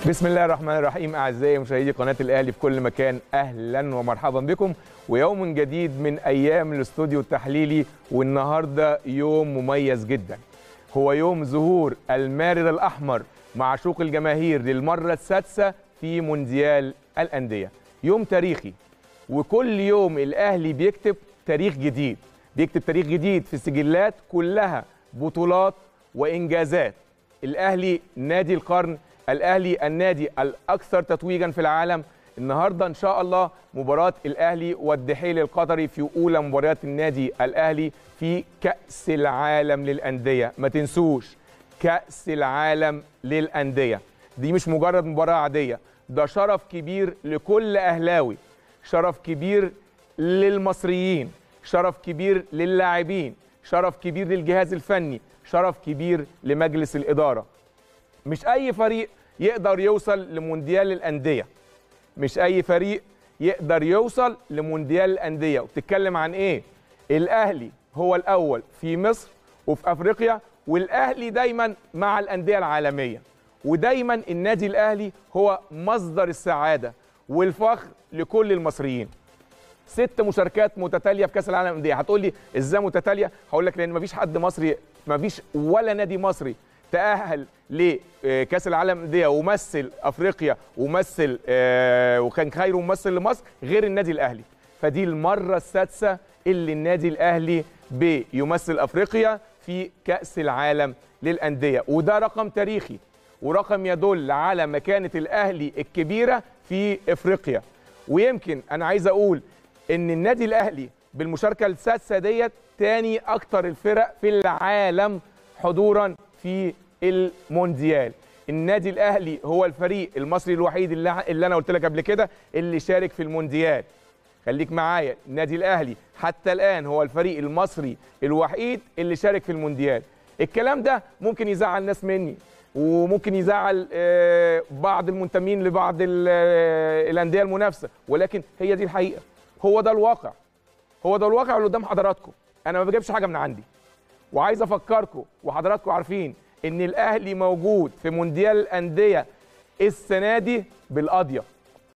بسم الله الرحمن الرحيم اعزائي مشاهدي قناه الاهلي في كل مكان اهلا ومرحبا بكم ويوم جديد من ايام الاستوديو التحليلي والنهارده يوم مميز جدا هو يوم ظهور المارد الاحمر معشوق الجماهير للمره السادسه في مونديال الانديه يوم تاريخي وكل يوم الاهلي بيكتب تاريخ جديد بيكتب تاريخ جديد في سجلات كلها بطولات وانجازات الاهلي نادي القرن الاهلي النادي الاكثر تتويجا في العالم النهارده ان شاء الله مباراه الاهلي والدحيل القطري في اولى مباريات النادي الاهلي في كاس العالم للانديه ما تنسوش كاس العالم للانديه دي مش مجرد مباراه عاديه ده شرف كبير لكل اهلاوي شرف كبير للمصريين شرف كبير للاعبين شرف كبير للجهاز الفني شرف كبير لمجلس الاداره مش اي فريق يقدر يوصل لمونديال الانديه مش اي فريق يقدر يوصل لمونديال الانديه وبتتكلم عن ايه الاهلي هو الاول في مصر وفي افريقيا والاهلي دايما مع الانديه العالميه ودايما النادي الاهلي هو مصدر السعاده والفخر لكل المصريين ست مشاركات متتاليه في كاس العالم للانديه هتقول لي ازاي متتاليه هقول لك لان مفيش حد مصري مفيش ولا نادي مصري تأهل لكأس العالم للأندية ومثل أفريقيا ومثل وكان خيره ممثل لمصر غير النادي الأهلي فدي المرة السادسة اللي النادي الأهلي بيمثل أفريقيا في كأس العالم للأندية وده رقم تاريخي ورقم يدل على مكانة الأهلي الكبيرة في أفريقيا ويمكن أنا عايز أقول إن النادي الأهلي بالمشاركة السادسة ديت تاني أكتر الفرق في العالم حضورا في المونديال النادي الاهلي هو الفريق المصري الوحيد اللي, اللي انا قلت لك قبل كده اللي شارك في المونديال خليك معايا النادي الاهلي حتى الان هو الفريق المصري الوحيد اللي شارك في المونديال الكلام ده ممكن يزعل ناس مني وممكن يزعل بعض المنتمين لبعض الانديه المنافسه ولكن هي دي الحقيقه هو ده الواقع هو ده الواقع اللي قدام حضراتكم انا ما بجيبش حاجه من عندي وعايز افكركم وحضراتكم عارفين ان الاهلي موجود في مونديال الانديه السنه دي بالقضيه